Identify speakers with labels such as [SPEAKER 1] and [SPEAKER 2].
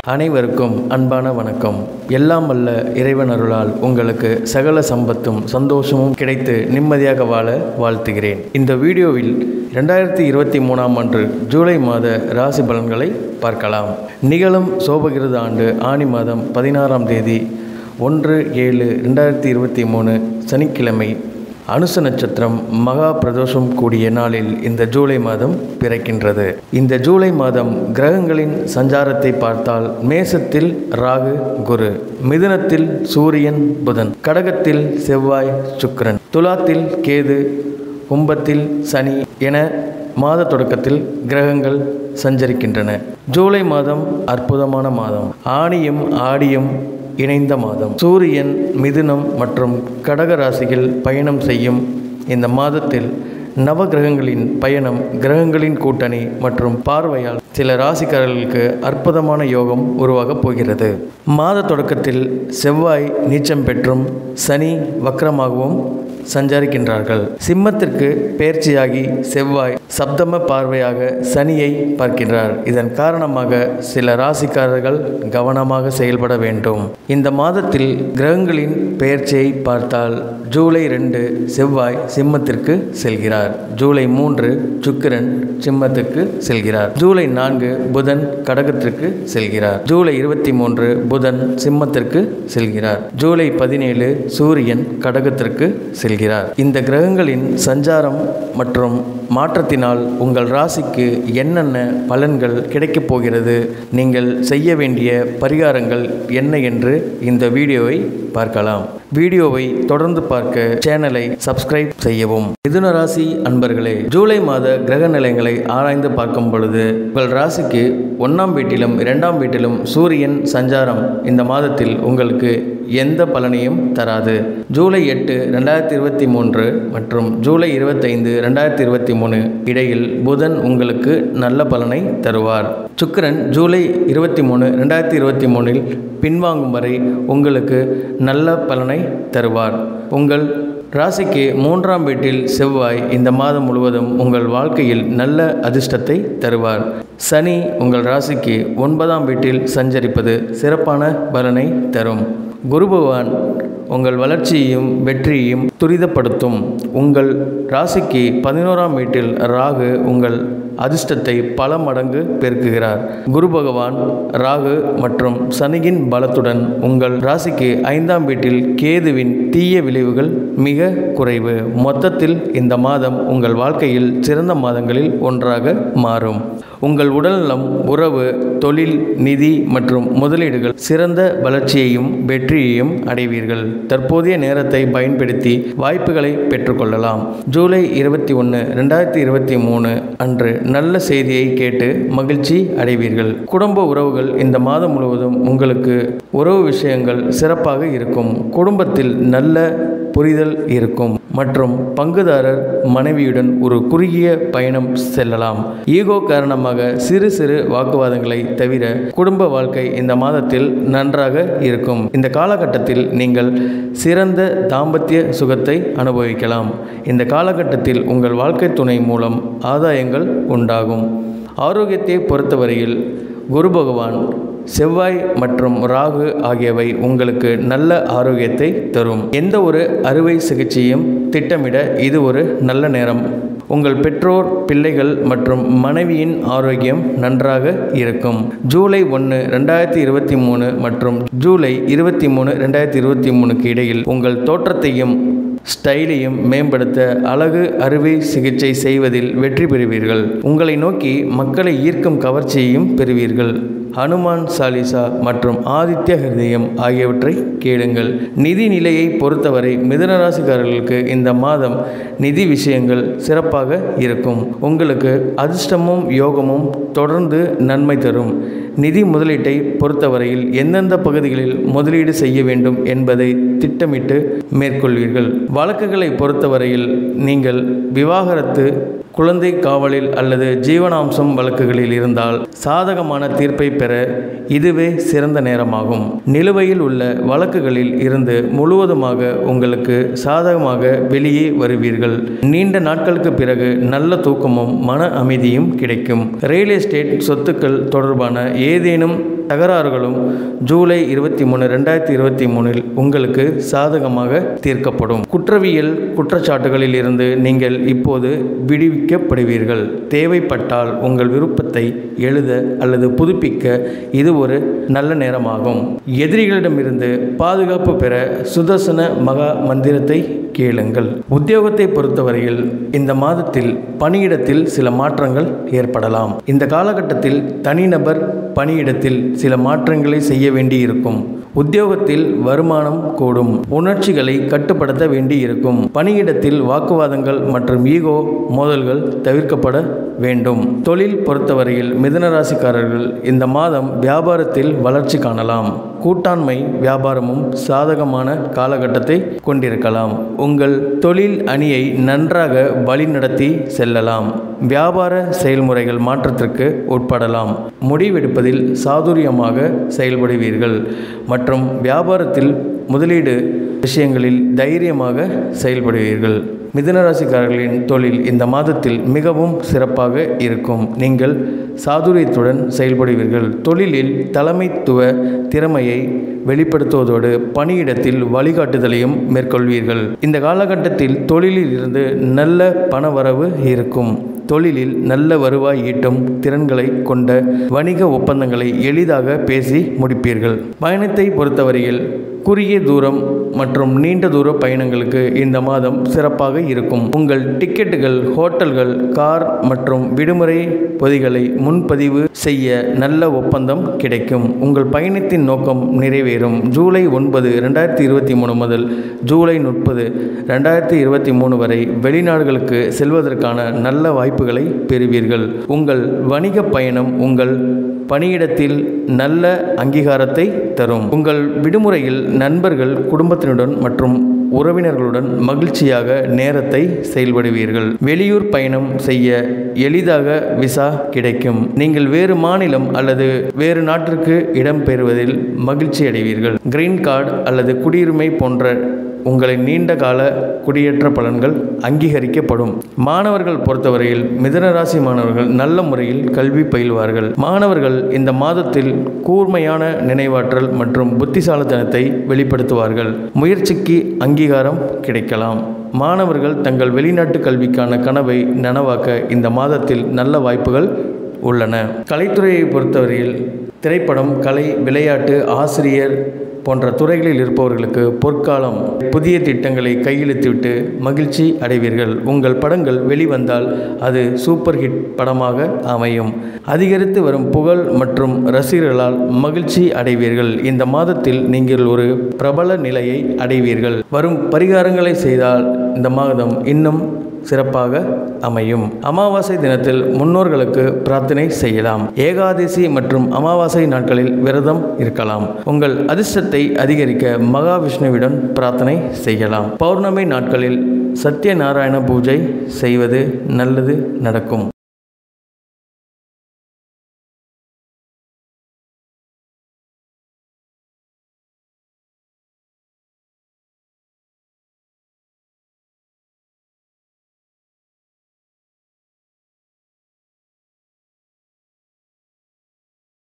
[SPEAKER 1] அனைவருக்கும் அன்பான வணக்கம் எல்லாம் வல்ல இறைவன் அருளால் உங்களுக்கு சகல சம்பத்தும் சந்தோஷமும் கிடைத்து நிம்மதியாக வாழ வாழ்த்துகிறேன் இந்த வீடியோவில் ரெண்டாயிரத்தி இருபத்தி மூணாம் ஆண்டு ஜூலை மாத ராசி பலன்களை பார்க்கலாம் நிகழும் சோபகிருத ஆண்டு ஆணி மாதம் பதினாறாம் தேதி ஒன்று ஏழு ரெண்டாயிரத்தி இருபத்தி மூணு சனிக்கிழமை அனுச நட்சத்திரம் மகா பிரதோஷம் கூடிய நாளில் இந்த ஜூலை மாதம் பிறக்கின்றது இந்த ஜூலை மாதம் கிரகங்களின் சஞ்சாரத்தை பார்த்தால் மேசத்தில் ராகு குரு மிதுனத்தில் சூரியன் புதன் கடகத்தில் செவ்வாய் சுக்கிரன் துலாத்தில் கேது கும்பத்தில் சனி என மாத தொடக்கத்தில் கிரகங்கள் சஞ்சரிக்கின்றன ஜூலை மாதம் அற்புதமான மாதம் ஆணியும் ஆடியும் இணைந்த மாதம் சூரியன் மிதுனம் மற்றும் கடக ராசியில் பயணம் செய்யும் இந்த மாதத்தில் நவ கிரகங்களின் பயணம் கிரகங்களின் கூட்டணி மற்றும் பார்வையால் சில ராசிக்காரர்களுக்கு அற்புதமான யோகம் உருவாகப் போகிறது மாத தொடக்கத்தில் செவ்வாய் நீச்சம் பெற்றும் சனி வக்ரமாகவும் சஞ்சரிக்கின்றார்கள் சிம்மத்திற்கு பெயர்ச்சியாகி செவ்வாய் சப்தம பார்வையாக சனியை பார்க்கின்றார் இதன் காரணமாக சில ராசிக்காரர்கள் கவனமாக செயல்பட வேண்டும் இந்த மாதத்தில் கிரகங்களின் பெயர்ச்சியை பார்த்தால் ஜூலை ரெண்டு செவ்வாய் சிம்மத்திற்கு செல்கிறார் ஜூலை மூன்று சுக்கிரன் சிம்மத்துக்கு செல்கிறார் ஜூலை நான்கு புதன் கடகத்திற்கு செல்கிறார் ஜூலை இருபத்தி மூன்று புதன் சிம்மத்திற்கு செல்கிறார் ஜூலை பதினேழு சூரியன் கடகத்திற்கு செல்கிறார் இந்த கிரகங்களின் சஞ்சாரம் மற்றும் மாற்றத்தினால் உங்கள் ராசிக்கு என்னென்ன பலன்கள் கிடைக்கப் போகிறது நீங்கள் செய்ய வேண்டிய பரிகாரங்கள் என்ன என்று இந்த வீடியோவை பார்க்கலாம் வீடியோவை தொடர்ந்து பார்க்க சேனலை சப்ஸ்கிரைப் செய்யவும் மிதுன ராசி அன்பர்களே ஜூலை மாத கிரக நிலையங்களை ஆராய்ந்து பார்க்கும் பொழுது உங்கள் ராசிக்கு ஒன்றாம் வீட்டிலும் இரண்டாம் வீட்டிலும் சூரியன் சஞ்சாரம் இந்த மாதத்தில் உங்களுக்கு எந்த பலனையும் தராது ஜூலை எட்டு ரெண்டாயிரத்தி இருபத்தி மூன்று மற்றும் ஜூலை இருபத்தைந்து ரெண்டாயிரத்தி இருபத்தி மூணு இடையில் புதன் உங்களுக்கு நல்ல பலனை தருவார் சுக்கிரன் ஜூலை இருபத்தி மூணு ரெண்டாயிரத்தி இருபத்தி மூணில் பின்வாங்கும் வரை உங்களுக்கு நல்ல பலனை தருவார் உங்கள் ராசிக்கு மூன்றாம் வீட்டில் செவ்வாய் இந்த மாதம் முழுவதும் உங்கள் வாழ்க்கையில் நல்ல அதிர்ஷ்டத்தை தருவார் சனி உங்கள் ராசிக்கு ஒன்பதாம் வீட்டில் சஞ்சரிப்பது சிறப்பான பலனை தரும் குரு பகவான் உங்கள் வளர்ச்சியையும் வெற்றியையும் துரிதப்படுத்தும் உங்கள் ராசிக்கு பதினோராம் வீட்டில் ராகு உங்கள் அதிர்ஷ்டத்தை பல மடங்கு பெருக்குகிறார் குரு பகவான் ராகு மற்றும் சனியின் பலத்துடன் உங்கள் ராசிக்கு ஐந்தாம் வீட்டில் கேதுவின் தீய விளைவுகள் மிக குறைவு மொத்தத்தில் இந்த மாதம் உங்கள் வாழ்க்கையில் சிறந்த மாதங்களில் ஒன்றாக மாறும் உங்கள் உடல்நலம் உறவு தொழில் நிதி மற்றும் முதலீடுகள் சிறந்த வளர்ச்சியையும் வெற்றியையும் அடைவீர்கள் தற்போதைய நேரத்தை பயன்படுத்தி வாய்ப்புகளை பெற்றுக்கொள்ளலாம் ஜூலை இருபத்தி ஒன்று ரெண்டாயிரத்தி இருபத்தி மூணு அன்று நல்ல செய்தியை கேட்டு மகிழ்ச்சி அடைவீர்கள் குடும்ப உறவுகள் இந்த மாதம் முழுவதும் உங்களுக்கு உறவு விஷயங்கள் சிறப்பாக இருக்கும் குடும்பத்தில் நல்ல புரிதல் இருக்கும் மற்றும் பங்குதாரர் மனைவியுடன் ஒரு குறுகிய பயணம் செல்லலாம் ஈகோ காரணமாக சிறு சிறு வாக்குவாதங்களை தவிர குடும்ப வாழ்க்கை இந்த மாதத்தில் நன்றாக இருக்கும் இந்த காலகட்டத்தில் நீங்கள் சிறந்த தாம்பத்திய சுகத்தை அனுபவிக்கலாம் இந்த காலகட்டத்தில் உங்கள் வாழ்க்கை துணை மூலம் ஆதாயங்கள் உண்டாகும் ஆரோக்கியத்தை பொறுத்தவரையில் குரு பகவான் செவ்வாய் மற்றும் ராகு ஆகியவை உங்களுக்கு நல்ல ஆரோக்கியத்தை தரும் எந்த ஒரு அறுவை சிகிச்சையும் திட்டமிட இது ஒரு நல்ல நேரம் உங்கள் பெற்றோர் பிள்ளைகள் மற்றும் மனைவியின் ஆரோக்கியம் நன்றாக இருக்கும் ஜூலை ஒன்று ரெண்டாயிரத்தி இருபத்தி மூணு மற்றும் ஜூலை இருபத்தி மூணு ரெண்டாயிரத்தி இருபத்தி மூணுக்கு இடையில் உங்கள் தோற்றத்தையும் ஸ்டைலையும் மேம்படுத்த அழகு அறுவை சிகிச்சை செய்வதில் வெற்றி பெறுவீர்கள் உங்களை நோக்கி மக்களை ஈர்க்கும் கவர்ச்சியையும் பெறுவீர்கள் ஹனுமான் சாலிசா மற்றும் ஆதித்ய ஹிருதயம் ஆகியவற்றை கேளுங்கள் நிதி நிலையை பொறுத்தவரை மிதனராசிக்காரர்களுக்கு இந்த மாதம் நிதி விஷயங்கள் சிறப்பாக இருக்கும் உங்களுக்கு அதிர்ஷ்டமும் யோகமும் தொடர்ந்து நன்மை தரும் நிதி முதலீட்டை பொறுத்தவரையில் எந்தெந்த பகுதிகளில் முதலீடு செய்ய வேண்டும் என்பதை திட்டமிட்டு மேற்கொள்வீர்கள் வழக்குகளை பொறுத்தவரையில் நீங்கள் விவாகரத்து குழந்தை காவலில் அல்லது ஜீவனாம்சம் வழக்குகளில் இருந்தால் சாதகமான தீர்ப்பை பெற இதுவே சிறந்த நேரமாகும் நிலுவையில் உள்ள வழக்குகளில் இருந்து முழுவதுமாக உங்களுக்கு சாதகமாக வெளியே வருவீர்கள் நீண்ட நாட்களுக்கு பிறகு நல்ல தூக்கமும் மன அமைதியும் கிடைக்கும் ரியல் எஸ்டேட் சொத்துக்கள் தொடர்பான ஏதேனும் தகராறுகளும் ஜூலை இருபத்தி மூணு ரெண்டாயிரத்தி இருபத்தி மூணில் உங்களுக்கு சாதகமாக தீர்க்கப்படும் குற்றவியல் குற்றச்சாட்டுகளில் இருந்து நீங்கள் இப்போது விடுவிக்கப்படுவீர்கள் தேவைப்பட்டால் உங்கள் விருப்பத்தை எழுத அல்லது புதுப்பிக்க இது ஒரு நல்ல நேரமாகும் எதிரிகளிடமிருந்து பாதுகாப்பு பெற சுதர்சன மகா மந்திரத்தை கேளுங்கள் உத்தியோகத்தை பொறுத்தவரையில் இந்த மாதத்தில் பணியிடத்தில் சில மாற்றங்கள் ஏற்படலாம் இந்த காலகட்டத்தில் தனிநபர் பணியிடத்தில் சில மாற்றங்களை செய்ய வேண்டியிருக்கும் உத்தியோகத்தில் வருமானம் கூடும் உணர்ச்சிகளை கட்டுப்படுத்த வேண்டியிருக்கும் பணியிடத்தில் வாக்குவாதங்கள் மற்றும் ஈகோ மோதல்கள் தவிர்க்கப்பட வேண்டும் தொழில் பொறுத்தவரையில் மிதனராசிக்காரர்கள் இந்த மாதம் வியாபாரத்தில் வளர்ச்சி காணலாம் கூட்டாண்மை வியாபாரமும் சாதகமான காலகட்டத்தை கொண்டிருக்கலாம் உங்கள் தொழில் அணியை நன்றாக வழிநடத்தி செல்லலாம் வியாபார செயல்முறைகள் மாற்றத்திற்கு உட்படலாம் முடிவெடுப்பதில் சாதுரியமாக செயல்படுவீர்கள் மற்றும் வியாபாரத்தில் முதலீடு விஷயங்களில் தைரியமாக செயல்படுவீர்கள் மிதுனராசிக்காரர்களின் தொழில் இந்த மாதத்தில் மிகவும் சிறப்பாக இருக்கும் நீங்கள் சாதுரியத்துடன் செயல்படுவீர்கள் தொழிலில் தலைமைத்துவ திறமையை வெளிப்படுத்துவதோடு பணியிடத்தில் வழிகாட்டுதலையும் மேற்கொள்வீர்கள் இந்த காலகட்டத்தில் தொழிலில் இருந்து நல்ல பணவரவு இருக்கும் தொழிலில் நல்ல வருவாய் ஈட்டும் திறன்களை கொண்ட வணிக ஒப்பந்தங்களை எளிதாக பேசி முடிப்பீர்கள் பயணத்தை பொறுத்தவரையில் குறுகிய தூரம் மற்றும் நீண்ட தூர பயணங்களுக்கு இந்த மாதம் சிறப்பாக இருக்கும் உங்கள் டிக்கெட்டுகள் ஹோட்டல்கள் கார் மற்றும் விடுமுறை பொதிகளை முன்பதிவு செய்ய நல்ல ஒப்பந்தம் கிடைக்கும் உங்கள் பயணத்தின் நோக்கம் நிறைவேறும் ஜூலை ஒன்பது ரெண்டாயிரத்தி இருபத்தி மூணு முதல் ஜூலை முப்பது ரெண்டாயிரத்தி இருபத்தி மூணு வரை வெளிநாடுகளுக்கு செல்வதற்கான நல்ல வாய்ப்புகளை பெறுவீர்கள் உங்கள் வணிக பயணம் உங்கள் பணியிடத்தில் நல்ல அங்கீகாரத்தை தரும் உங்கள் விடுமுறையில் நண்பர்கள் குடும்பத்தினுடன் மற்றும் உறவினர்களுடன் மகிழ்ச்சியாக நேரத்தை செயல்படுவீர்கள் வெளியூர் பயணம் செய்ய எளிதாக விசா கிடைக்கும் நீங்கள் வேறு மாநிலம் அல்லது வேறு நாட்டிற்கு இடம்பெறுவதில் மகிழ்ச்சி அடைவீர்கள் கிரீன் கார்டு அல்லது குடியுரிமை போன்ற உங்களின் நீண்ட கால குடியேற்ற பலன்கள் அங்கீகரிக்கப்படும் மாணவர்கள் பொறுத்தவரையில் மிதனராசி மாணவர்கள் நல்ல முறையில் கல்வி பயில்வார்கள் மாணவர்கள் இந்த மாதத்தில் கூர்மையான நினைவாற்றல் மற்றும் புத்திசாலித்தனத்தை வெளிப்படுத்துவார்கள் முயற்சிக்கு அங்கீகாரம் கிடைக்கலாம் மாணவர்கள் தங்கள் வெளிநாட்டு கல்விக்கான கனவை நனவாக்க இந்த மாதத்தில் நல்ல வாய்ப்புகள் உள்ளன கலைத்துறையை பொறுத்தவரையில் திரைப்படம் கலை விளையாட்டு ஆசிரியர் போன்ற துறைகளில் இருப்பவர்களுக்கு பொற்காலம் புதிய திட்டங்களை கையெழுத்திவிட்டு மகிழ்ச்சி அடைவீர்கள் உங்கள் படங்கள் வெளிவந்தால் அது சூப்பர் ஹிட் படமாக அமையும் அதிகரித்து வரும் புகழ் மற்றும் ரசிகர்களால் மகிழ்ச்சி அடைவீர்கள் இந்த மாதத்தில் நீங்கள் ஒரு பிரபல நிலையை அடைவீர்கள் வரும் பரிகாரங்களை செய்தால் இந்த மாதம் இன்னும் சிறப்பாக அமையும் அமாவாசை தினத்தில் முன்னோர்களுக்கு பிரார்த்தனை செய்யலாம் ஏகாதசி மற்றும் அமாவாசை நாட்களில் விரதம் இருக்கலாம் உங்கள் அதிர்ஷ்டத்தை அதிகரிக்க மகாவிஷ்ணுவிடம் பிரார்த்தனை செய்யலாம் பௌர்ணமி நாட்களில் சத்யநாராயண பூஜை செய்வது நல்லது நடக்கும்